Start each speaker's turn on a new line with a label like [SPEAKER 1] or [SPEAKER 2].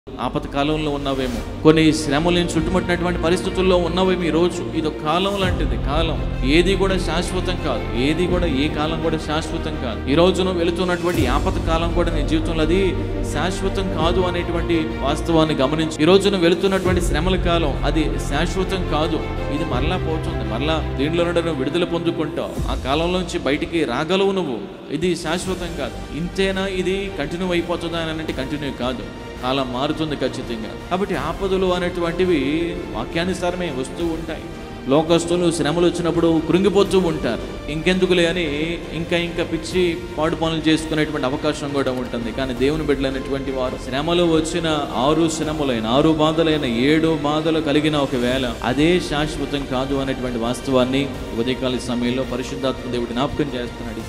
[SPEAKER 1] ఆపద కాలంలో ఉన్నావేమో కొన్ని శ్రమలను చుట్టుముట్టినటువంటి పరిస్థితుల్లో ఉన్నావేమో ఈ రోజు ఇది ఒక కాలం లాంటిది కాలం ఏది కూడా శాశ్వతం కాదు ఏది కూడా ఏ కాలం కూడా శాశ్వతం కాదు ఈ రోజు నువ్వు వెళుతున్నటువంటి ఆపద కాలం కూడా నీ జీవితంలో అది శాశ్వతం కాదు అనేటువంటి వాస్తవాన్ని గమనించి ఈ రోజు నువ్వు వెళుతున్నటువంటి శ్రమల కాలం అది శాశ్వతం కాదు ఇది మరలా పోతుంది మరలా దీంట్లో నుండి నువ్వు విడుదల పొందుకుంటావు ఆ కాలంలోంచి బయటికి రాగలవు నువ్వు ఇది శాశ్వతం కాదు ఇంతేనా ఇది కంటిన్యూ అయిపోతుందా అని అంటే కంటిన్యూ కాదు కాలం మారుతుంది ఖచ్చితంగా కాబట్టి ఆపదలు అనేటువంటివి వాక్యానుసారమే వస్తూ ఉంటాయి లోకస్తులు శ్రమలు వచ్చినప్పుడు కృంగిపోతూ ఉంటారు ఇంకెందుకులే అని ఇంకా ఇంకా పిచ్చి పాడు పనులు చేసుకునేటువంటి అవకాశం కూడా ఉంటుంది కానీ దేవుని బిడ్డలైనటువంటి వారు శ్రమలు వచ్చిన ఆరు శ్రమలైన ఆరు బాధలైన ఏడు బాధలు కలిగిన ఒకవేళ అదే శాశ్వతం కాదు అనేటువంటి వాస్తవాన్ని ఉదయకాల సమయంలో పరిశుద్ధాత్మ దేవుడు జ్ఞాపకం చేస్తున్నాడు